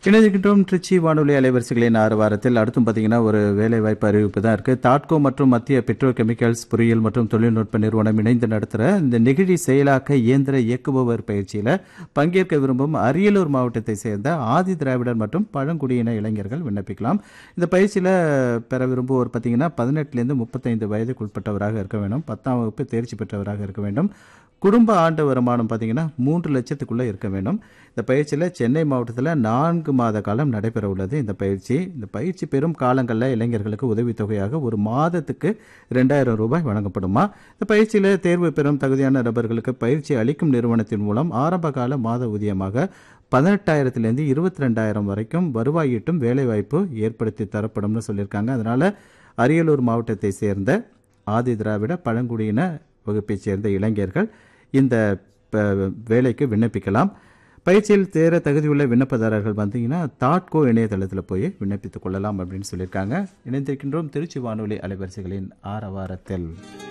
இணைந்திருக்கின்றோம் திருச்சி வானொலி அலைவரிசைகளின் ஆறு வாரத்தில் அடுத்தும் பார்த்தீங்கன்னா ஒரு வேலைவாய்ப்பு அறிவிப்பு தான் இருக்குது தாட்கோ மற்றும் மத்திய பெட்ரோ கெமிக்கல்ஸ் பொறியியல் மற்றும் தொழில்நுட்ப நிறுவனம் இணைந்து நடத்துகிற இந்த நெகிழி செயலாக்க இயந்திர இயக்குபவர் பயிற்சியில் பங்கேற்க விரும்பும் அரியலூர் மாவட்டத்தை சேர்ந்த ஆதி திராவிடர் மற்றும் பழங்குடியின இளைஞர்கள் விண்ணப்பிக்கலாம் இந்த பயிற்சியில் பெற விரும்புவோர் பார்த்தீங்கன்னா பதினெட்டுலேருந்து முப்பத்தைந்து வயதுக்குட்பட்டவராக இருக்க வேண்டும் பத்தாம் வகுப்பு தேர்ச்சி பெற்றவராக இருக்க வேண்டும் குடும்ப ஆண்டு வருமானம் பார்த்தீங்கன்னா மூன்று லட்சத்துக்குள்ளே இருக்க வேண்டும் இந்த பயிற்சியில் சென்னை மாவட்டத்தில் நான்கு மாத காலம் நடைபெற உள்ளது இந்த பயிற்சி இந்த பயிற்சி பெறும் காலங்களில் இளைஞர்களுக்கு உதவித்தொகையாக ஒரு மாதத்துக்கு ரெண்டாயிரம் ரூபாய் வழங்கப்படுமா இந்த பயிற்சியில் தேர்வு பெறும் தகுதியான நபர்களுக்கு பயிற்சி அளிக்கும் நிறுவனத்தின் மூலம் ஆரம்ப கால மாத ஊதியமாக பதினெட்டாயிரத்திலேருந்து இருபத்தி ரெண்டாயிரம் வரைக்கும் வருவாய் ஈட்டும் வேலைவாய்ப்பு ஏற்படுத்தி தரப்படும்னு சொல்லியிருக்காங்க அதனால் அரியலூர் மாவட்டத்தை சேர்ந்த ஆதி திராவிட பழங்குடியின வகுப்பைச் சேர்ந்த இளைஞர்கள் இந்த ப- வேலைக்கு விண்ணப்பிக்கலாம் பயிற்சியில் சேர தகுதியுள்ள விண்ணப்பதாரர்கள் வந்தீங்கன்னா தாட்கோ இணையதளத்தில் போய் விண்ணப்பித்துக் கொள்ளலாம் அப்படின்னு சொல்லியிருக்காங்க இணைந்திருக்கின்றோம் திருச்சி வானொலி அலைவரிசைகளின் ஆரவாரத்தில்